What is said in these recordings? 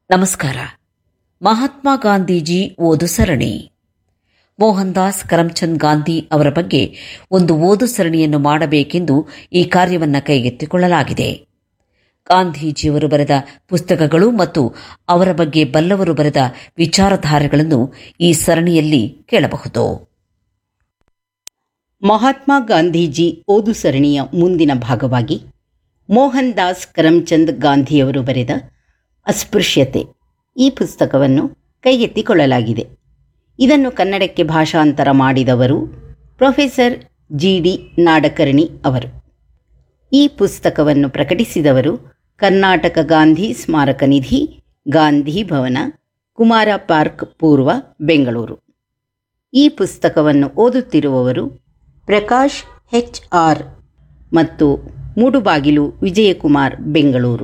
ನಮಸ್ಕಾರ ಮಹಾತ್ಮ ಗಾಂಧೀಜಿ ಓದು ಸರಣಿ ಮೋಹನ್ ದಾಸ್ ಕರಮ್ಚಂದ್ ಗಾಂಧಿ ಅವರ ಬಗ್ಗೆ ಒಂದು ಓದು ಸರಣಿಯನ್ನು ಮಾಡಬೇಕೆಂದು ಈ ಕಾರ್ಯವನ್ನು ಕೈಗೆತ್ತಿಕೊಳ್ಳಲಾಗಿದೆ ಗಾಂಧೀಜಿಯವರು ಬರೆದ ಪುಸ್ತಕಗಳು ಮತ್ತು ಅವರ ಬಗ್ಗೆ ಬಲ್ಲವರು ಬರೆದ ವಿಚಾರಧಾರೆಗಳನ್ನು ಈ ಸರಣಿಯಲ್ಲಿ ಕೇಳಬಹುದು ಮಹಾತ್ಮ ಗಾಂಧೀಜಿ ಓದು ಸರಣಿಯ ಮುಂದಿನ ಭಾಗವಾಗಿ ಮೋಹನ್ ದಾಸ್ ಕರಮ್ಚಂದ್ ಗಾಂಧಿಯವರು ಬರೆದ ಅಸ್ಪೃಶ್ಯತೆ ಈ ಪುಸ್ತಕವನ್ನು ಕೈಗೆತ್ತಿಕೊಳ್ಳಲಾಗಿದೆ ಇದನ್ನು ಕನ್ನಡಕ್ಕೆ ಭಾಷಾಂತರ ಮಾಡಿದವರು ಪ್ರೊಫೆಸರ್ ಜಿ ಡಿ ನಾಡಕರ್ಣಿ ಅವರು ಈ ಪುಸ್ತಕವನ್ನು ಪ್ರಕಟಿಸಿದವರು ಕರ್ನಾಟಕ ಗಾಂಧಿ ಸ್ಮಾರಕ ನಿಧಿ ಗಾಂಧಿ ಭವನ ಕುಮಾರ ಪಾರ್ಕ್ ಪೂರ್ವ ಬೆಂಗಳೂರು ಈ ಪುಸ್ತಕವನ್ನು ಓದುತ್ತಿರುವವರು ಪ್ರಕಾಶ್ ಹೆಚ್ ಆರ್ ಮತ್ತು ಮೂಡುಬಾಗಿಲು ವಿಜಯಕುಮಾರ್ ಬೆಂಗಳೂರು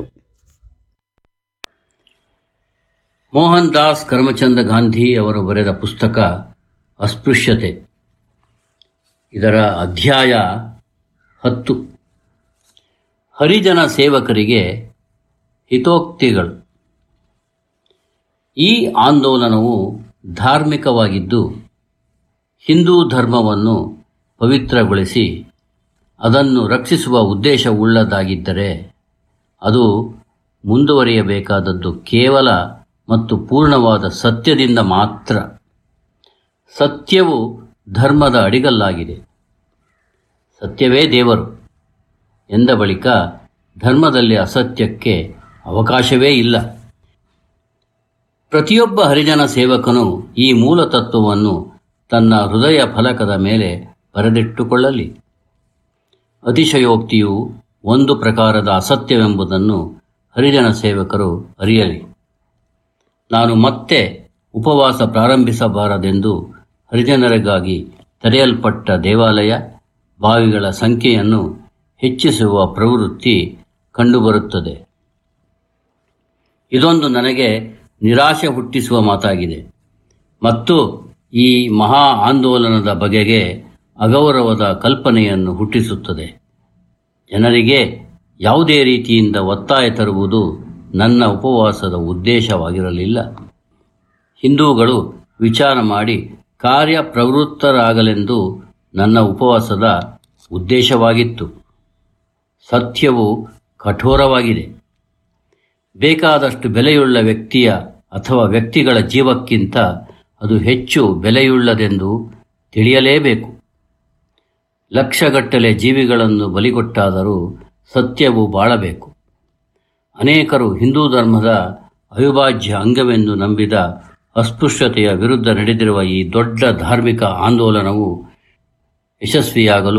ಮೋಹನ್ ದಾಸ್ ಕರಮಚಂದ ಗಾಂಧಿ ಅವರು ಬರೆದ ಪುಸ್ತಕ ಅಸ್ಪೃಶ್ಯತೆ ಇದರ ಅಧ್ಯಾಯ ಹತ್ತು ಹರಿಜನ ಸೇವಕರಿಗೆ ಹಿತೋಕ್ತಿಗಳು ಈ ಆಂದೋಲನವು ಧಾರ್ಮಿಕವಾಗಿದ್ದು ಹಿಂದೂ ಧರ್ಮವನ್ನು ಪವಿತ್ರಗೊಳಿಸಿ ಅದನ್ನು ರಕ್ಷಿಸುವ ಉದ್ದೇಶವುಳ್ಳದಾಗಿದ್ದರೆ ಅದು ಮುಂದುವರಿಯಬೇಕಾದದ್ದು ಕೇವಲ ಮತ್ತು ಪೂರ್ಣವಾದ ಸತ್ಯದಿಂದ ಮಾತ್ರ ಸತ್ಯವು ಧರ್ಮದ ಅಡಿಗಲ್ಲಾಗಿದೆ ಸತ್ಯವೇ ದೇವರು ಎಂದ ಬಳಿಕ ಧರ್ಮದಲ್ಲಿ ಅಸತ್ಯಕ್ಕೆ ಅವಕಾಶವೇ ಇಲ್ಲ ಪ್ರತಿಯೊಬ್ಬ ಹರಿಜನ ಸೇವಕನು ಈ ಮೂಲ ತತ್ವವನ್ನು ತನ್ನ ಹೃದಯ ಫಲಕದ ಮೇಲೆ ಬರೆದಿಟ್ಟುಕೊಳ್ಳಲಿ ಅತಿಶಯೋಕ್ತಿಯು ಒಂದು ಪ್ರಕಾರದ ಅಸತ್ಯವೆಂಬುದನ್ನು ಹರಿಜನ ಸೇವಕರು ಅರಿಯಲಿ ನಾನು ಮತ್ತೆ ಉಪವಾಸ ಪ್ರಾರಂಭಿಸಬಾರದೆಂದು ಹರಿಜನರಿಗಾಗಿ ತೆರೆಯಲ್ಪಟ್ಟ ದೇವಾಲಯ ಬಾವಿಗಳ ಸಂಖ್ಯೆಯನ್ನು ಹೆಚ್ಚಿಸುವ ಪ್ರವೃತ್ತಿ ಕಂಡುಬರುತ್ತದೆ ಇದೊಂದು ನನಗೆ ನಿರಾಶೆ ಹುಟ್ಟಿಸುವ ಮಾತಾಗಿದೆ ಮತ್ತು ಈ ಮಹಾ ಆಂದೋಲನದ ಬಗೆಗೆ ಅಗೌರವದ ಕಲ್ಪನೆಯನ್ನು ಹುಟ್ಟಿಸುತ್ತದೆ ಜನರಿಗೆ ಯಾವುದೇ ರೀತಿಯಿಂದ ಒತ್ತಾಯ ತರುವುದು ನನ್ನ ಉಪವಾಸದ ಉದ್ದೇಶವಾಗಿರಲಿಲ್ಲ ಹಿಂದೂಗಳು ವಿಚಾರ ಮಾಡಿ ಕಾರ್ಯಪ್ರವೃತ್ತರಾಗಲೆಂದು ನನ್ನ ಉಪವಾಸದ ಉದ್ದೇಶವಾಗಿತ್ತು ಸತ್ಯವು ಕಠೋರವಾಗಿದೆ ಬೇಕಾದಷ್ಟು ಬೆಲೆಯುಳ್ಳ ವ್ಯಕ್ತಿಯ ಅಥವಾ ವ್ಯಕ್ತಿಗಳ ಜೀವಕ್ಕಿಂತ ಅದು ಹೆಚ್ಚು ಬೆಲೆಯುಳ್ಳದೆಂದು ತಿಳಿಯಲೇಬೇಕು ಲಕ್ಷಗಟ್ಟಲೆ ಜೀವಿಗಳನ್ನು ಬಲಿಗೊಟ್ಟಾದರೂ ಸತ್ಯವು ಬಾಳಬೇಕು ಅನೇಕರು ಹಿಂದೂ ಧರ್ಮದ ಅವಿಭಾಜ್ಯ ಅಂಗವೆಂದು ನಂಬಿದ ಅಸ್ಪೃಶ್ಯತೆಯ ವಿರುದ್ಧ ನಡೆದಿರುವ ಈ ದೊಡ್ಡ ಧಾರ್ಮಿಕ ಆಂದೋಲನವು ಯಶಸ್ವಿಯಾಗಲು